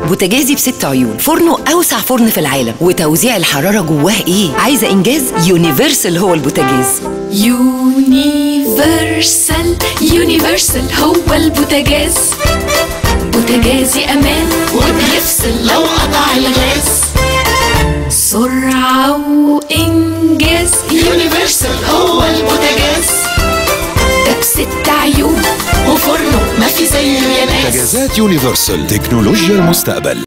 بوتاجازي بست عيون فرنه اوسع فرن في العالم وتوزيع الحراره جواه ايه عايزه انجاز يونيفرسال هو البوتاجاز يونيفرسال يونيفرسال هو البوتاجاز بوتاجازي امان وبيفصل لو قطع الغاز سرعة وإنجاز يونيفرسال هو البوتاجاز ده بست عيون وفرنه ما في زيه يا ناس بوتاجازات يونيفرسال تكنولوجيا المستقبل